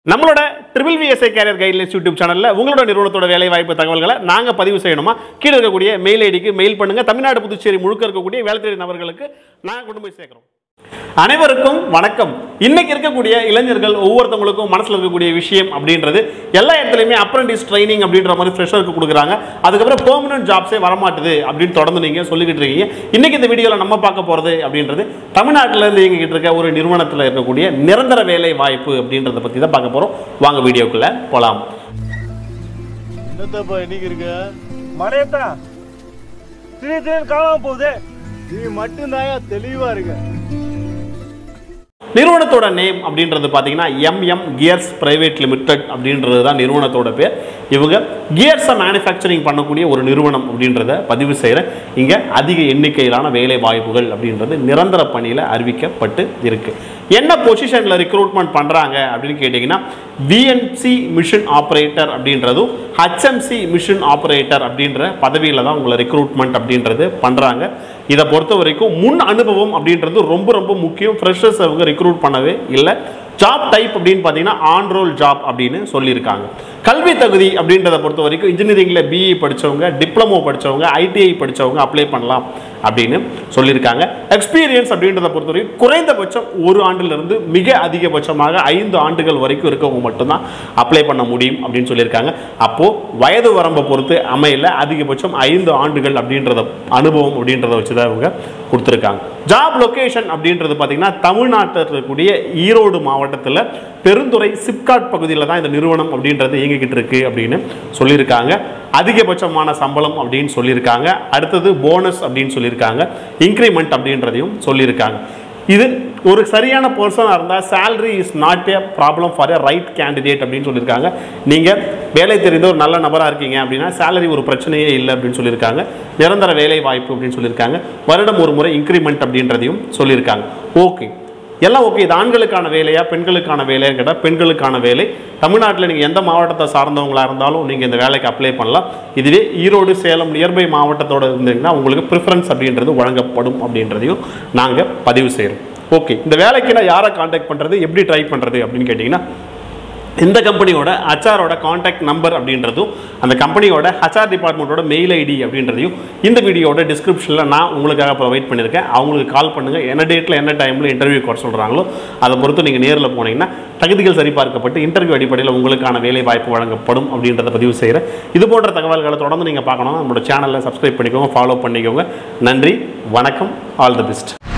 நம்மளோட triple VSI career guidelines YouTube சேனலில் உங்களோட நிறுவனத்தோட வேலை வாய்ப்பு தகவல்களை நாங்கள் பதிவு செய்யணுமா கீழே இருக்கக்கூடிய மெயில் ஐடிக்கு மெயில் பண்ணுங்க தமிழ்நாடு புதுச்சேரி முழுக்க இருக்கக்கூடிய வேலை தேடி நபர்களுக்கு நாங்கள் கொண்டு போய் சேர்க்குறோம் அனைவருக்கும் வணக்கம் இன்னைக்கு இருக்கக்கூடிய இளைஞர்கள் ஒவ்வொருத்தவங்களுக்கும் மனசுல இருக்கக்கூடிய விஷயம் அப்படின்றது எல்லா இடத்துலையுமே அப்ரண்டிஸ் ட்ரைனிங் அப்படின்ற மாதிரி ஃப்ரெஷருக்கு கொடுக்குறாங்க அதுக்கப்புறம் பெர்மனன்ட் ஜாப்ஸே வரமாட்டுது அப்படின்னு தொடர்ந்து நீங்க சொல்லிக்கிட்டு இருக்கீங்க இன்னைக்கு இந்த வீடியோவில் நம்ம பார்க்க போறது அப்படின்றது தமிழ்நாட்டில இருந்து இயங்கிட்டு இருக்க ஒரு நிறுவனத்தில் இருக்கக்கூடிய நிரந்தர வேலை வாய்ப்பு அப்படின்றத பத்தி தான் பார்க்க போறோம் வாங்க வீடியோக்குள்ள போலாம் என்னத்தப்பா இன்னைக்கு இருக்க மழையத்தான் திடீர் திடீர்னு காணாம போகுது நீ மட்டும்தான் தெளிவா இருக்க நிறுவனத்தோட நேம் அப்படின்றது பார்த்தீங்கன்னா எம்எம் கியர்ஸ் பிரைவேட் லிமிடெட் அப்படின்றது தான் நிறுவனத்தோட பேர் இவங்க கியர்ஸை மேனுஃபேக்சரிங் பண்ணக்கூடிய ஒரு நிறுவனம் அப்படின்றத பதிவு செய்கிற இங்கே அதிக எண்ணிக்கையிலான வேலை வாய்ப்புகள் அப்படின்றது நிரந்தர பணியில் அறிவிக்கப்பட்டு இருக்கு என்ன பொசிஷனில் ரெக்ரூட்மெண்ட் பண்ணுறாங்க அப்படின்னு கேட்டிங்கன்னா விஎன்சி மிஷின் ஆப்ரேட்டர் அப்படின்றதும் ஹச்எம்சி மிஷின் ஆப்ரேட்டர் அப்படின்ற பதவியில் தான் உங்களை ரெக்ரூட்மெண்ட் அப்படின்றது பண்ணுறாங்க இதை பொறுத்த வரைக்கும் முன் அனுபவம் அப்படின்றது ரொம்ப ரொம்ப முக்கியம் ஃப்ரெஷர்ஸ் அவங்க ரெக்ரூட் பண்ணவே இல்லை ஜாப் டைப் அப்படின்னு பார்த்தீங்கன்னா ஆன் ரோல் ஜாப் அப்படின்னு சொல்லியிருக்காங்க கல்வி தகுதி அப்படின்றத பொறுத்த வரைக்கும் இன்ஜினியரிங்கில் பிஇ படித்தவங்க டிப்ளமோ படித்தவங்க ஐடிஐ படித்தவங்க அப்ளை பண்ணலாம் அப்படின்னு சொல்லியிருக்காங்க எக்ஸ்பீரியன்ஸ் அப்படின்றத பொறுத்த வரைக்கும் குறைந்தபட்சம் ஒரு ஆண்டிலிருந்து மிக அதிகபட்சமாக ஐந்து ஆண்டுகள் வரைக்கும் இருக்கவங்க மட்டும்தான் அப்ளை பண்ண முடியும் அப்படின்னு சொல்லியிருக்காங்க அப்போது வயது வரம்பை பொறுத்து அமையல அதிகபட்சம் ஐந்து ஆண்டுகள் அப்படின்றத அனுபவம் அப்படின்றத வச்சு தான் இவங்க கொடுத்துருக்காங்க ஜாப் லொகேஷன் அப்படின்றது பார்த்தீங்கன்னா தமிழ்நாட்டில் இருக்கக்கூடிய ஈரோடு மாவட்டத்தில் பெருந்துறை சிப்காட் பகுதியில் தான் இந்த நிறுவனம் அப்படின்றது இயங்கிக்கிட்டு இருக்கு அப்படின்னு சொல்லியிருக்காங்க அதிகபட்சமான சம்பளம் அப்படின்னு சொல்லியிருக்காங்க அடுத்தது போனஸ் அப்படின்னு சொல்லியிருக்காங்க இன்க்ரிமெண்ட் அப்படின்றதையும் சொல்லியிருக்காங்க இது ஒரு சரியான பர்சனாக இருந்தால் salary is not a problem for a right candidate அப்படின்னு சொல்லியிருக்காங்க நீங்கள் வேலை தெரிந்த ஒரு நல்ல நபராக இருக்கீங்க அப்படின்னா salary ஒரு பிரச்சனையே இல்லை அப்படின்னு சொல்லியிருக்காங்க நிரந்தர வேலை வாய்ப்பு அப்படின்னு சொல்லியிருக்காங்க வருடம் ஒரு முறை இன்க்ரிமெண்ட் அப்படின்றதையும் சொல்லியிருக்காங்க ஓகே எல்லாம் ஓகே இது ஆண்களுக்கான வேலையா பெண்களுக்கான வேலையா கேட்டால் பெண்களுக்கான வேலை தமிழ்நாட்டில் நீங்கள் எந்த மாவட்டத்தை சார்ந்தவங்களா இருந்தாலும் நீங்கள் இந்த வேலைக்கு அப்ளை பண்ணலாம் இதுவே ஈரோடு சேலம் நியர்பை மாவட்டத்தோட இருந்தீங்கன்னா உங்களுக்கு ப்ரிஃபரன்ஸ் அப்படின்றது வழங்கப்படும் அப்படின்றதையும் நாங்கள் பதிவு செய்கிறோம் ஓகே இந்த வேலைக்கு நான் யாரை காண்டாக்ட் பண்ணுறது எப்படி ட்ரை பண்ணுறது அப்படின்னு கேட்டிங்கன்னா இந்த கம்பெனியோட ஹச்ஆரோட காண்டாக்ட் நம்பர் அப்படின்றதும் அந்த கம்பெனியோட ஹச்ஆர் டிபார்ட்மெண்ட்டோட மெயில் ஐடி அப்படின்றதையும் இந்த வீடியோட டிஸ்கிரிப்ஷனில் நான் உங்களுக்காக ப்ரொவைட் பண்ணியிருக்கேன் அவங்களுக்கு கால் பண்ணுங்கள் என்ன டேட்டில் என்ன டைமில் இன்டர்வியூ வர சொல்கிறாங்களோ அதை பொறுத்து நீங்கள் நேரில் போனீங்கன்னா தகுதிகள் சரிபார்க்கப்பட்டு இன்டர்வியூ அடிப்படையில் உங்களுக்கான வேலை வாய்ப்பு வழங்கப்படும் அப்படின்றத பதிவு செய்கிறேன் இது போன்ற தகவல்களை தொடர்ந்து நீங்கள் பார்க்கணும்னா நம்மளோட சேனலை சப்ஸ்கிரைப் பண்ணிக்கோங்க ஃபாலோ பண்ணிக்கோங்க நன்றி வணக்கம் ஆல் தி பெஸ்ட்